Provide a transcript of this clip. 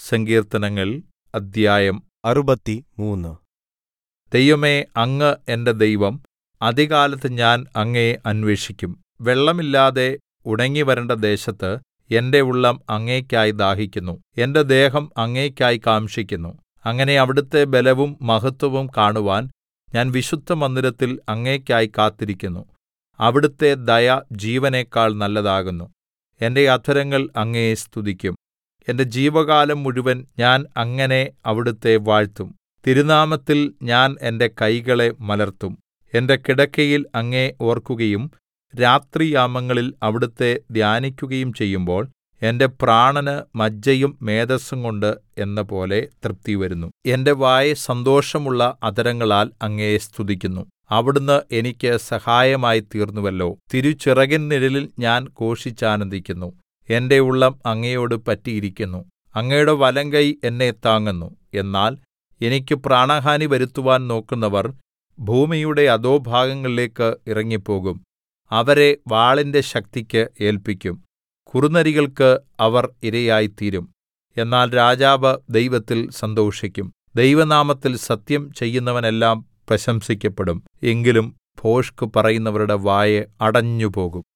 സങ്കീർത്തനങ്ങൾ അദ്ധ്യായം അറുപത്തിമൂന്ന് ദൈവമേ അങ്ങ് എന്റെ ദൈവം അതികാലത്ത് ഞാൻ അങ്ങയെ അന്വേഷിക്കും വെള്ളമില്ലാതെ ഉണങ്ങിവരണ്ട ദേശത്ത് എന്റെ ഉള്ളം അങ്ങേയ്ക്കായി ദാഹിക്കുന്നു എന്റെ ദേഹം അങ്ങേയ്ക്കായി കാംക്ഷിക്കുന്നു അങ്ങനെ അവിടുത്തെ ബലവും മഹത്വവും കാണുവാൻ ഞാൻ വിശുദ്ധമന്ദിരത്തിൽ അങ്ങേയ്ക്കായി കാത്തിരിക്കുന്നു അവിടുത്തെ ദയ ജീവനെക്കാൾ നല്ലതാകുന്നു എന്റെ അധരങ്ങൾ അങ്ങയെ സ്തുതിക്കും എന്റെ ജീവകാലം മുഴുവൻ ഞാൻ അങ്ങനെ അവിടുത്തെ വാഴ്ത്തും തിരുനാമത്തിൽ ഞാൻ എന്റെ കൈകളെ മലർത്തും എന്റെ കിടക്കയിൽ അങ്ങയെ ഓർക്കുകയും രാത്രിയാമങ്ങളിൽ അവിടുത്തെ ധ്യാനിക്കുകയും ചെയ്യുമ്പോൾ എന്റെ പ്രാണന് മജ്ജയും മേദസ്സുംകൊണ്ട് എന്നപോലെ തൃപ്തി വരുന്നു എന്റെ വായ് സന്തോഷമുള്ള അധരങ്ങളാൽ അങ്ങയെ സ്തുതിക്കുന്നു അവിടുന്ന് എനിക്ക് സഹായമായി തീർന്നുവല്ലോ തിരുച്ചിറകിൻ നിഴലിൽ ഞാൻ ഘോഷിച്ചാനന്ദിക്കുന്നു എന്റെ ഉള്ളം അങ്ങയോട് പറ്റിയിരിക്കുന്നു അങ്ങയുടെ വലങ്കൈ എന്നെ താങ്ങുന്നു എന്നാൽ എനിക്ക് പ്രാണഹാനി വരുത്തുവാൻ നോക്കുന്നവർ ഭൂമിയുടെ അധോഭാഗങ്ങളിലേക്ക് ഇറങ്ങിപ്പോകും അവരെ വാളിന്റെ ശക്തിക്ക് ഏല്പിക്കും കുറുനരികൾക്ക് അവർ ഇരയായിത്തീരും എന്നാൽ രാജാവ് ദൈവത്തിൽ സന്തോഷിക്കും ദൈവനാമത്തിൽ സത്യം ചെയ്യുന്നവനെല്ലാം പ്രശംസിക്കപ്പെടും എങ്കിലും ഭോഷ്ക് പറയുന്നവരുടെ വായ് അടഞ്ഞുപോകും